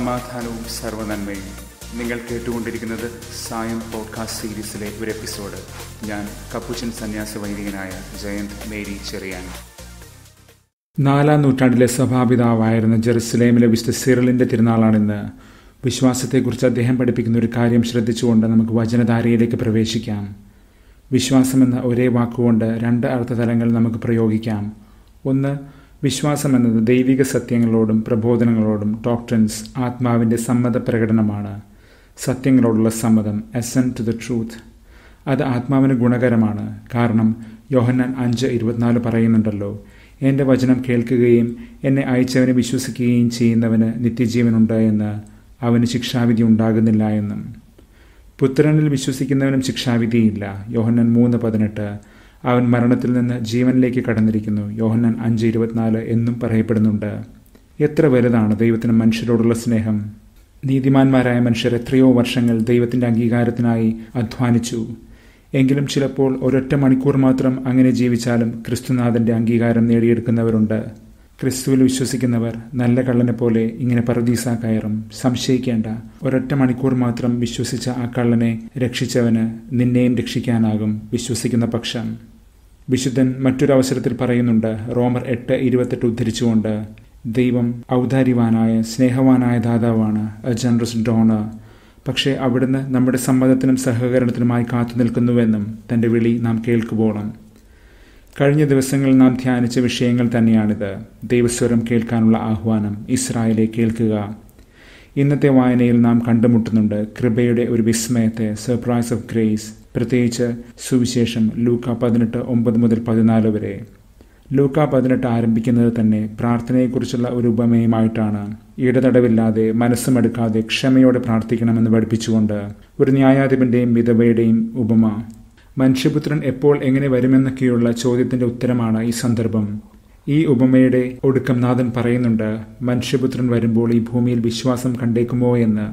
സമാധാനവും സർവനന്മയും നിങ്ങൾ കേട്ടുകൊണ്ടിരിക്കുന്നത് സായം പോഡ്കാസ്റ്റ് സീരീസിലെ ഒരു എപ്പിസോഡ് ഞാൻ കപ്പുച്ചൻ സന്യാസ വൈദികനായ ജയന്ത് മേരി ചെറിയാൻ നാലാം നൂറ്റാണ്ടിലെ സഭാപിതാവായിരുന്ന ജെറുസലേമിലെ വിശുദ്ധ സിറലിന്റെ തിരുനാളാണിന്ന് വിശ്വാസത്തെക്കുറിച്ച് അദ്ദേഹം പഠിപ്പിക്കുന്ന ഒരു കാര്യം ശ്രദ്ധിച്ചുകൊണ്ട് നമുക്ക് വചനധാരയിലേക്ക് പ്രവേശിക്കാം വിശ്വാസമെന്ന ഒരേ വാക്കുകൊണ്ട് രണ്ട് അർത്ഥതലങ്ങൾ നമുക്ക് പ്രയോഗിക്കാം ഒന്ന് വിശ്വാസം എന്നത് ദൈവിക സത്യങ്ങളോടും പ്രബോധനങ്ങളോടും ഡോക്ടൻസ് ആത്മാവിൻ്റെ സമ്മത പ്രകടനമാണ് സത്യങ്ങളോടുള്ള സമ്മതം എസൻ ടു ദ ട്രൂത്ത് അത് ആത്മാവിന് ഗുണകരമാണ് കാരണം യോഹന്നാൻ അഞ്ച് ഇരുപത്തിനാല് പറയുന്നുണ്ടല്ലോ എൻ്റെ വചനം കേൾക്കുകയും എന്നെ അയച്ചവനെ വിശ്വസിക്കുകയും ചെയ്യുന്നവന് നിത്യജീവനുണ്ട് എന്ന് അവന് ശിക്ഷാവിധി ഉണ്ടാകുന്നില്ല എന്നും പുത്രനിൽ വിശ്വസിക്കുന്നവനും ശിക്ഷാവിധിയില്ല യോഹന്നാൻ മൂന്ന് പതിനെട്ട് അവൻ മരണത്തിൽ നിന്ന് ജീവനിലേക്ക് കടന്നിരിക്കുന്നു യോഹന്നാൻ അഞ്ച് ഇരുപത്തിനാല് എന്നും പറയപ്പെടുന്നുണ്ട് എത്ര വലുതാണ് ദൈവത്തിന് മനുഷ്യരോടുള്ള സ്നേഹം നീതിമാന്മാരായ മനുഷ്യർ എത്രയോ വർഷങ്ങൾ ദൈവത്തിൻ്റെ അംഗീകാരത്തിനായി അധ്വാനിച്ചു എങ്കിലും ചിലപ്പോൾ ഒരൊറ്റ മണിക്കൂർ മാത്രം അങ്ങനെ ജീവിച്ചാലും ക്രിസ്തുനാഥന്റെ അംഗീകാരം നേടിയെടുക്കുന്നവരുണ്ട് ക്രിസ്തുവിൽ വിശ്വസിക്കുന്നവർ നല്ല കള്ളനെ പോലെ ഇങ്ങനെ പറദീസ കയറും സംശയിക്കേണ്ട ഒരൊറ്റ മണിക്കൂർ മാത്രം വിശ്വസിച്ച ആ കള്ളനെ രക്ഷിച്ചവന് നിന്നെയും രക്ഷിക്കാനാകും വിശ്വസിക്കുന്ന പക്ഷം വിശുദ്ധൻ മറ്റൊരവസരത്തിൽ പറയുന്നുണ്ട് റോമർ എട്ട് ഇരുപത്തെട്ട് ഉദ്ധരിച്ചുകൊണ്ട് ദൈവം ഔദാര്യവാനായ സ്നേഹവാനായ ദാതാവാണ് എ ജനറസ് ഡോണർ പക്ഷേ അവിടുന്ന് നമ്മുടെ സമ്മതത്തിനും സഹകരണത്തിനുമായി കാത്തു നിൽക്കുന്നുവെന്നും തൻ്റെ വിളി നാം കേൾക്കുമ്പോളും കഴിഞ്ഞ ദിവസങ്ങളിൽ നാം ധ്യാനിച്ച വിഷയങ്ങൾ തന്നെയാണിത് ദൈവസ്വരം കേൾക്കാനുള്ള ആഹ്വാനം ഇസ്രായേലെ കേൾക്കുക ഇന്നത്തെ വായനയിൽ നാം കണ്ടുമുട്ടുന്നുണ്ട് കൃപയുടെ ഒരു വിസ്മയത്തെ സർപ്രൈസ് ഓഫ് ഗ്രേസ് പ്രത്യേകിച്ച് സുവിശേഷം ലൂക്ക പതിനെട്ട് ഒമ്പത് മുതൽ പതിനാല് വരെ ലൂക്ക പതിനെട്ട് ആരംഭിക്കുന്നത് തന്നെ പ്രാർത്ഥനയെക്കുറിച്ചുള്ള ഒരു ഉപമയുമായിട്ടാണ് ഇടതടവില്ലാതെ മനസ്സുമെടുക്കാതെ ക്ഷമയോടെ പ്രാർത്ഥിക്കണമെന്ന് പഠിപ്പിച്ചുകൊണ്ട് ഒരു ന്യായാധിപന്റെയും വിധവയുടെയും ഉപമ മനുഷ്യപുത്രൻ എപ്പോൾ എങ്ങനെ വരുമെന്നൊക്കെയുള്ള ചോദ്യത്തിന്റെ ഉത്തരമാണ് ഈ സന്ദർഭം ഈ ഉപമയുടെ ഒടുക്കം നാഥൻ പറയുന്നുണ്ട് മനുഷ്യപുത്രൻ വരുമ്പോൾ ഈ ഭൂമിയിൽ വിശ്വാസം കണ്ടേക്കുമോ എന്ന്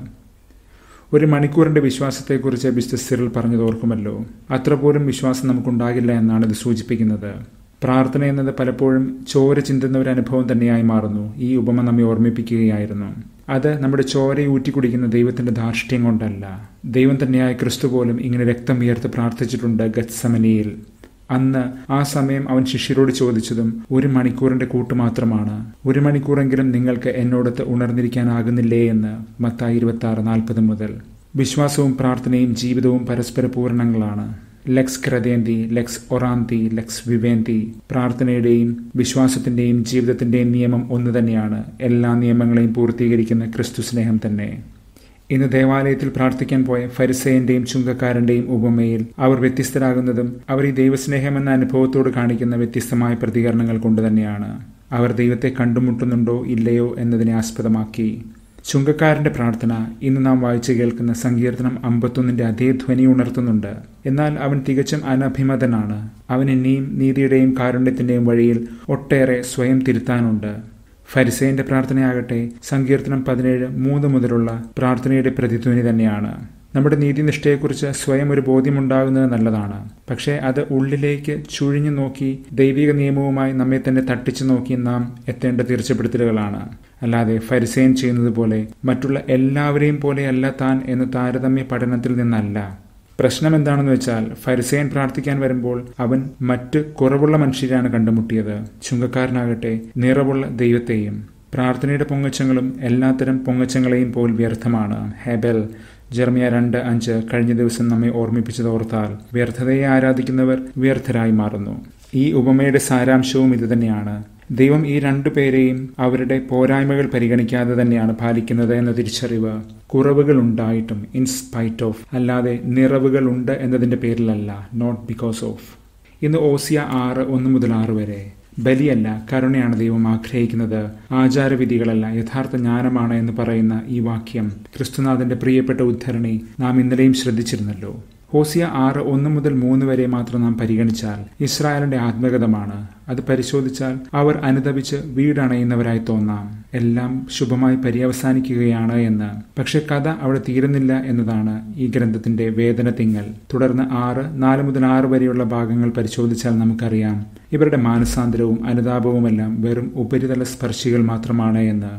ഒരു മണിക്കൂറിന്റെ വിശ്വാസത്തെക്കുറിച്ച് വിശുദ്ധ സിറിൽ പറഞ്ഞത് ഓർക്കുമല്ലോ അത്ര പോലും വിശ്വാസം നമുക്കുണ്ടാകില്ല എന്നാണ് ഇത് സൂചിപ്പിക്കുന്നത് പ്രാർത്ഥന എന്നത് പലപ്പോഴും ചോര ചിന്തുന്ന ഒരു അനുഭവം തന്നെയായി മാറുന്നു ഈ ഉപമ നമ്മെ ഓർമ്മിപ്പിക്കുകയായിരുന്നു അത് നമ്മുടെ ചോരയെ ഊറ്റിക്കുടിക്കുന്ന ദൈവത്തിന്റെ ധാർഷ്ട്യം കൊണ്ടല്ല ദൈവം തന്നെയായ ക്രിസ്തു പോലും ഇങ്ങനെ രക്തം ഉയർത്ത് പ്രാർത്ഥിച്ചിട്ടുണ്ട് ഗത്സമനിയിൽ അന്ന് ആ സമയം അവൻ ശിഷ്യരോട് ചോദിച്ചതും ഒരു മണിക്കൂറിന്റെ കൂട്ട് മാത്രമാണ് ഒരു മണിക്കൂറെങ്കിലും നിങ്ങൾക്ക് എന്നോടത്ത് ഉണർന്നിരിക്കാനാകുന്നില്ലേ എന്ന് മത്തായി ഇരുപത്തി ആറ് നാൽപ്പത് മുതൽ വിശ്വാസവും പ്രാർത്ഥനയും ജീവിതവും പരസ്പര പൂരണങ്ങളാണ് ലെക്സ് ക്രതേന്തി ലെക്സ് ഒറാന്തി ലെക്സ് വിവേന്തി പ്രാർത്ഥനയുടെയും വിശ്വാസത്തിന്റെയും ജീവിതത്തിന്റെയും നിയമം ഒന്നു തന്നെയാണ് എല്ലാ നിയമങ്ങളെയും പൂർത്തീകരിക്കുന്ന ക്രിസ്തു സ്നേഹം തന്നെ ഇന്ന് ദേവാലയത്തിൽ പ്രാർത്ഥിക്കാൻ പോയ ഫരിസയന്റെയും ചുങ്കക്കാരന്റെയും ഉപമയിൽ അവർ വ്യത്യസ്തരാകുന്നതും അവർ ഈ ദൈവസ്നേഹം എന്ന അനുഭവത്തോട് കാണിക്കുന്ന വ്യത്യസ്തമായ പ്രതികരണങ്ങൾ കൊണ്ട് തന്നെയാണ് അവർ ദൈവത്തെ കണ്ടുമുട്ടുന്നുണ്ടോ ഇല്ലയോ എന്നതിനെ ആസ്പദമാക്കി ചുങ്കക്കാരന്റെ പ്രാർത്ഥന ഇന്ന് നാം വായിച്ചു കേൾക്കുന്ന സങ്കീർത്തനം അമ്പത്തൊന്നിന്റെ അതേ ധ്വനി ഉണർത്തുന്നുണ്ട് എന്നാൽ അവൻ തികച്ചും അനഭിമതനാണ് അവൻ ഇനിയും നീതിയുടെയും കാരുണ്യത്തിന്റെയും വഴിയിൽ ഒട്ടേറെ സ്വയം തിരുത്താനുണ്ട് ഫരിസേന്റെ പ്രാർത്ഥനയാകട്ടെ സങ്കീർത്തനം പതിനേഴ് മൂന്ന് മുതലുള്ള പ്രാർത്ഥനയുടെ പ്രതിധ്വനി തന്നെയാണ് നമ്മുടെ നീതിനിഷ്ഠയെക്കുറിച്ച് സ്വയം ഒരു ബോധ്യമുണ്ടാകുന്നത് നല്ലതാണ് പക്ഷേ അത് ഉള്ളിലേക്ക് ചുഴിഞ്ഞു നോക്കി ദൈവിക നിയമവുമായി നമ്മെ തന്നെ തട്ടിച്ചു നോക്കി നാം എത്തേണ്ട തീർച്ചപ്പെടുത്തലുകളാണ് അല്ലാതെ ഫരിസേൻ ചെയ്യുന്നത് പോലെ മറ്റുള്ള എല്ലാവരെയും പോലെയല്ല താൻ എന്ന താരതമ്യ പഠനത്തിൽ നിന്നല്ല പ്രശ്നം എന്താണെന്ന് വെച്ചാൽ ഫരിസേൻ പ്രാർത്ഥിക്കാൻ വരുമ്പോൾ അവൻ മറ്റ് കുറവുള്ള മനുഷ്യരാണ് കണ്ടുമുട്ടിയത് ചുങ്കക്കാരനാകട്ടെ നിറവുള്ള ദൈവത്തെയും പ്രാർത്ഥനയുടെ പൊങ്ങച്ചങ്ങളും എല്ലാത്തരം പൊങ്ങച്ചങ്ങളെയും പോൽ വ്യർത്ഥമാണ് ഹെബൽ ജർമിയ രണ്ട് അഞ്ച് കഴിഞ്ഞ ദിവസം നമ്മെ ഓർമ്മിപ്പിച്ചത് ഓർത്താൽ വ്യർത്ഥതയെ ആരാധിക്കുന്നവർ വ്യർത്ഥരായി മാറുന്നു ഈ ഉപമയുടെ സാരാംശവും ഇതുതന്നെയാണ് ദൈവം ഈ രണ്ടു പേരെയും അവരുടെ പോരായ്മകൾ പരിഗണിക്കാതെ തന്നെയാണ് പാലിക്കുന്നത് എന്ന തിരിച്ചറിവ് കുറവുകൾ ഉണ്ടായിട്ടും ഇൻ സ്പൈറ്റ് ഓഫ് അല്ലാതെ നിറവുകൾ ഉണ്ട് എന്നതിന്റെ പേരിലല്ല നോട്ട് ബിക്കോസ് ഓഫ് ഇന്ന് ഓസിയ ആറ് ഒന്ന് മുതൽ ആറ് വരെ ബലിയല്ല കരുണയാണ് ദൈവം ആഗ്രഹിക്കുന്നത് ആചാരവിധികളല്ല യഥാർത്ഥ ജ്ഞാനമാണ് എന്ന് പറയുന്ന ഈ വാക്യം ക്രിസ്തുനാഥന്റെ പ്രിയപ്പെട്ട ഉദ്ധരണി നാം ഇന്നലെയും ശ്രദ്ധിച്ചിരുന്നല്ലോ ഹോസിയ ആറ് ഒന്ന് മുതൽ മൂന്ന് വരെ മാത്രം നാം പരിഗണിച്ചാൽ ഇസ്രായേലിന്റെ ആത്മഗതമാണ് അത് പരിശോധിച്ചാൽ അവർ അനുദപിച്ച് വീടണയുന്നവരായി തോന്നാം എല്ലാം ശുഭമായി പര്യവസാനിക്കുകയാണ് എന്ന് പക്ഷെ കഥ അവിടെ തീരുന്നില്ല എന്നതാണ് ഈ ഗ്രന്ഥത്തിന്റെ വേദന തിങ്ങൽ തുടർന്ന് ആറ് നാല് മുതൽ ആറ് വരെയുള്ള ഭാഗങ്ങൾ പരിശോധിച്ചാൽ നമുക്കറിയാം ഇവരുടെ മാനസാന്തരവും അനുതാപവുമെല്ലാം വെറും ഉപരിതല സ്പർശികൾ മാത്രമാണ് എന്ന്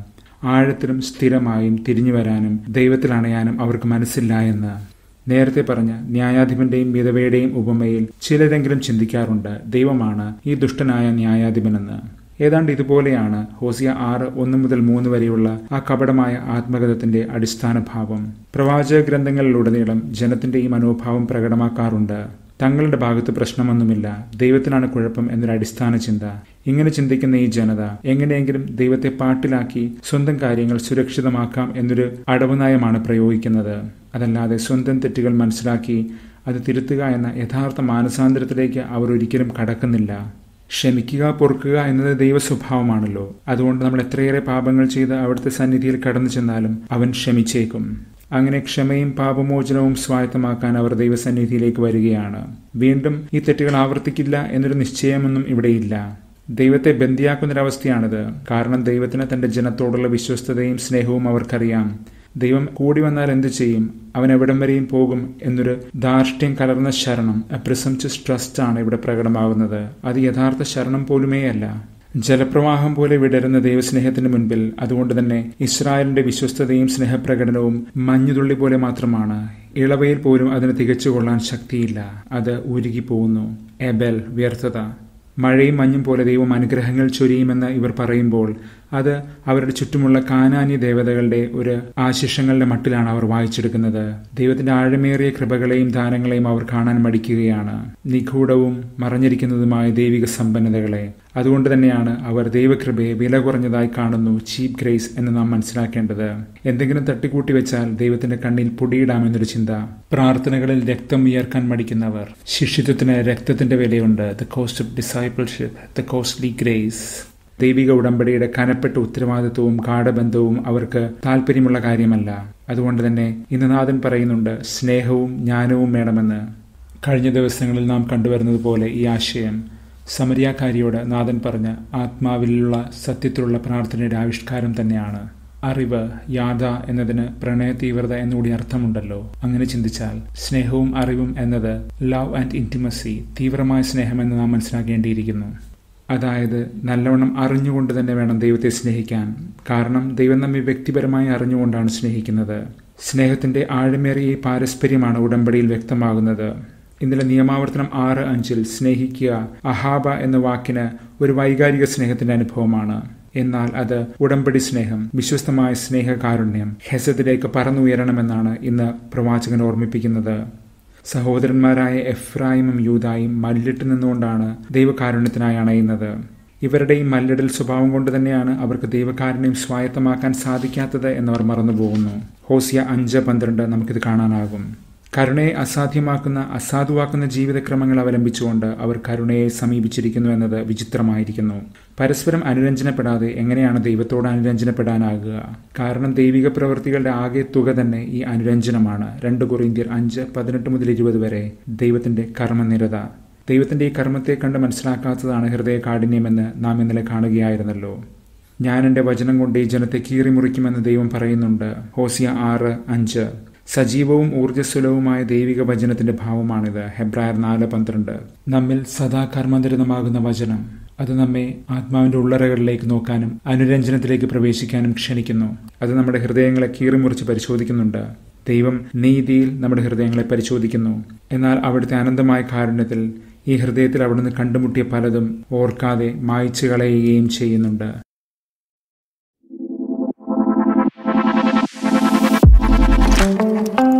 ആഴത്തിലും സ്ഥിരമായും തിരിഞ്ഞു വരാനും ദൈവത്തിൽ അണയാനും അവർക്ക് മനസ്സില്ല എന്ന് നേരത്തെ പറഞ്ഞ ന്യായാധിപന്റെയും വിധവയുടെയും ഉപമയിൽ ചിലരെങ്കിലും ചിന്തിക്കാറുണ്ട് ദൈവമാണ് ഈ ദുഷ്ടനായ ന്യായാധിപനെന്ന് ഏതാണ്ട് ഇതുപോലെയാണ് ഹോസിയ ആറ് ഒന്ന് മുതൽ മൂന്ന് വരെയുള്ള ആ കപടമായ ആത്മകഥത്തിന്റെ അടിസ്ഥാന ഭാവം പ്രവാചക ഗ്രന്ഥങ്ങളിലുടനീളം ജനത്തിന്റെ ഈ മനോഭാവം പ്രകടമാക്കാറുണ്ട് തങ്ങളുടെ ഭാഗത്ത് പ്രശ്നമൊന്നുമില്ല ദൈവത്തിനാണ് കുഴപ്പം എന്നൊരു അടിസ്ഥാന ചിന്ത ഇങ്ങനെ ചിന്തിക്കുന്ന ഈ ജനത എങ്ങനെയെങ്കിലും ദൈവത്തെ പാട്ടിലാക്കി സ്വന്തം കാര്യങ്ങൾ സുരക്ഷിതമാക്കാം എന്നൊരു അടവുനയമാണ് പ്രയോഗിക്കുന്നത് അതല്ലാതെ സ്വന്തം തെറ്റുകൾ മനസ്സിലാക്കി അത് തിരുത്തുക എന്ന യഥാർത്ഥ മാനസാന്തരത്തിലേക്ക് അവർ ഒരിക്കലും കടക്കുന്നില്ല ക്ഷമിക്കുക പൊറുക്കുക എന്നത് ദൈവ സ്വഭാവമാണല്ലോ അതുകൊണ്ട് നമ്മൾ എത്രയേറെ പാപങ്ങൾ ചെയ്ത് അവിടുത്തെ സന്നിധിയിൽ കടന്നു ചെന്നാലും അവൻ ക്ഷമിച്ചേക്കും അങ്ങനെ ക്ഷമയും പാപമോചനവും സ്വായത്തമാക്കാൻ അവർ ദൈവസന്നിധിയിലേക്ക് വരികയാണ് വീണ്ടും ഈ തെറ്റുകൾ ആവർത്തിക്കില്ല എന്നൊരു നിശ്ചയമൊന്നും ഇവിടെയില്ല ദൈവത്തെ ബന്ദിയാക്കുന്നൊരവസ്ഥയാണിത് കാരണം ദൈവത്തിന് തന്റെ ജനത്തോടുള്ള വിശ്വസ്തതയും സ്നേഹവും അവർക്കറിയാം ദൈവം കൂടി വന്നാൽ എന്തു ചെയ്യും അവൻ എവിടം വരെയും പോകും എന്നൊരു ധാർഷ്ട്യം കലർന്ന ശരണം പ്രിസംചസ് ട്രസ്റ്റ് ആണ് ഇവിടെ പ്രകടമാകുന്നത് അത് യഥാർത്ഥ ശരണം പോലുമേ അല്ല ജലപ്രവാഹം പോലെ വിടരുന്ന ദൈവസ്നേഹത്തിന് മുൻപിൽ അതുകൊണ്ട് തന്നെ ഇസ്രായേലിന്റെ വിശ്വസ്തതയും സ്നേഹപ്രകടനവും മഞ്ഞുതുള്ളി പോലെ മാത്രമാണ് ഇളവയിൽ പോലും അതിന് തികച്ചുകൊള്ളാൻ ശക്തിയില്ല അത് ഉരുകിപ്പോകുന്നു എബൽ വ്യർത്ഥത മഴയും മഞ്ഞും പോലെ ദൈവം അനുഗ്രഹങ്ങൾ ചൊരിയുമെന്ന് ഇവർ പറയുമ്പോൾ അത് അവരുടെ ചുറ്റുമുള്ള കാനാനി ദേവതകളുടെ ഒരു ആശിഷങ്ങളുടെ മട്ടിലാണ് അവർ വായിച്ചെടുക്കുന്നത് ദൈവത്തിന്റെ ആഴമേറിയ കൃപകളെയും ദാനങ്ങളെയും അവർ കാണാൻ മടിക്കുകയാണ് നിഗൂഢവും മറഞ്ഞിരിക്കുന്നതുമായ ദൈവിക സമ്പന്നതകളെ അതുകൊണ്ട് തന്നെയാണ് അവർ ദൈവകൃപയെ വില കുറഞ്ഞതായി കാണുന്നു ചീപ്പ് ഗ്രേസ് എന്ന് നാം മനസ്സിലാക്കേണ്ടത് എന്തെങ്കിലും തട്ടിക്കൂട്ടി വെച്ചാൽ ദൈവത്തിന്റെ കണ്ണിൽ പൊടിയിടാമെന്നൊരു ചിന്ത പ്രാർത്ഥനകളിൽ രക്തം ഉയർക്കാൻ മടിക്കുന്നവർ ശിഷ്യത്വത്തിന് രക്തത്തിന്റെ വിലയുണ്ട് the cost of discipleship the costly grace ദൈവിക ഉടമ്പടിയുടെ കനപ്പെട്ട ഉത്തരവാദിത്വവും ഗാഠബന്ധവും അവർക്ക് താല്പര്യമുള്ള കാര്യമല്ല അതുകൊണ്ട് തന്നെ ഇന്ന് നാഥൻ പറയുന്നുണ്ട് സ്നേഹവും ജ്ഞാനവും വേണമെന്ന് കഴിഞ്ഞ ദിവസങ്ങളിൽ നാം കണ്ടുവരുന്നത് പോലെ ഈ ആശയം സമരിയാക്കാരിയോട് നാഥൻ പറഞ്ഞ ആത്മാവിലുള്ള സത്യത്തിലുള്ള പ്രാർത്ഥനയുടെ ആവിഷ്കാരം തന്നെയാണ് അറിവ് യാത എന്നതിന് പ്രണയ തീവ്രത എന്നുകൂടി അർത്ഥമുണ്ടല്ലോ അങ്ങനെ ചിന്തിച്ചാൽ സ്നേഹവും അറിവും എന്നത് ലവ് ആൻഡ് ഇന്റിമസി തീവ്രമായ സ്നേഹമെന്ന് നാം മനസ്സിലാക്കേണ്ടിയിരിക്കുന്നു അതായത് നല്ലവണ്ണം അറിഞ്ഞുകൊണ്ട് തന്നെ വേണം ദൈവത്തെ സ്നേഹിക്കാൻ കാരണം ദൈവം നമ്മെ വ്യക്തിപരമായി അറിഞ്ഞുകൊണ്ടാണ് സ്നേഹിക്കുന്നത് സ്നേഹത്തിന്റെ ആഴമേറിയ ഈ പാരസ്പര്യമാണ് ഉടമ്പടിയിൽ വ്യക്തമാകുന്നത് ഇന്നലെ നിയമാവർത്തനം ആറ് അഞ്ചിൽ സ്നേഹിക്കുക അഹാബ എന്ന വാക്കിന് ഒരു വൈകാരിക സ്നേഹത്തിന്റെ അനുഭവമാണ് എന്നാൽ അത് ഉടമ്പടി സ്നേഹം വിശ്വസ്തമായ സ്നേഹകാരുണ്യം ഹെസത്തിലേക്ക് പറന്നുയരണമെന്നാണ് ഇന്ന് പ്രവാചകൻ ഓർമ്മിപ്പിക്കുന്നത് സഹോദരന്മാരായ എഫ്രായിമും യൂതായും മല്ലിട്ട് നിന്നുകൊണ്ടാണ് ദൈവകാരുണ്യത്തിനായി അണയുന്നത് ഇവരുടെ ഈ മല്ലിടൽ സ്വഭാവം കൊണ്ട് തന്നെയാണ് അവർക്ക് ദൈവകാരുണ്യം സ്വായത്തമാക്കാൻ സാധിക്കാത്തത് എന്നവർ മറന്നുപോകുന്നു ഹോസിയ അഞ്ച് പന്ത്രണ്ട് നമുക്കിത് കാണാനാകും കരുണയെ അസാധ്യമാക്കുന്ന അസാധുവാക്കുന്ന ജീവിതക്രമങ്ങൾ അവലംബിച്ചുകൊണ്ട് അവർ കരുണയെ സമീപിച്ചിരിക്കുന്നു എന്നത് വിചിത്രമായിരിക്കുന്നു പരസ്പരം അനുരഞ്ജനപ്പെടാതെ എങ്ങനെയാണ് ദൈവത്തോട് അനുരഞ്ജനപ്പെടാനാകുക കാരണം ദൈവിക പ്രവൃത്തികളുടെ ആകെ തുക തന്നെ ഈ അനുരഞ്ജനമാണ് രണ്ട് കൊറിന്ത്യർ അഞ്ച് പതിനെട്ട് മുതൽ ഇരുപത് വരെ ദൈവത്തിന്റെ കർമ്മനിരത ദൈവത്തിന്റെ ഈ കർമ്മത്തെ കണ്ട് മനസ്സിലാക്കാത്തതാണ് ഹൃദയ കാഠിന്യമെന്ന് നാം ഇന്നലെ കാണുകയായിരുന്നല്ലോ ഞാൻ എൻ്റെ വചനം കൊണ്ട് ഈ ജനത്തെ കീറിമുറിക്കുമെന്ന് ദൈവം പറയുന്നുണ്ട് ഹോസിയ ആറ് അഞ്ച് സജീവവും ഊർജ്ജസ്വലവുമായ ദൈവിക വചനത്തിന്റെ ഭാവമാണിത് ഹെബ്രായർ നാല് പന്ത്രണ്ട് നമ്മിൽ സദാ കർമ്മനിരതമാകുന്ന വചനം അത് നമ്മെ ആത്മാവിന്റെ ഉള്ളറകളിലേക്ക് നോക്കാനും അനുരഞ്ജനത്തിലേക്ക് പ്രവേശിക്കാനും ക്ഷണിക്കുന്നു അത് നമ്മുടെ ഹൃദയങ്ങളെ കീറിമുറിച്ച് പരിശോധിക്കുന്നുണ്ട് ദൈവം നീതിയിൽ നമ്മുടെ ഹൃദയങ്ങളെ പരിശോധിക്കുന്നു എന്നാൽ അവിടുത്തെ അനന്തമായ കാരുണ്യത്തിൽ ഈ ഹൃദയത്തിൽ അവിടുന്ന് കണ്ടുമുട്ടിയ പലതും ഓർക്കാതെ മായ്ച്ചു കളയുകയും ചെയ്യുന്നുണ്ട് thank you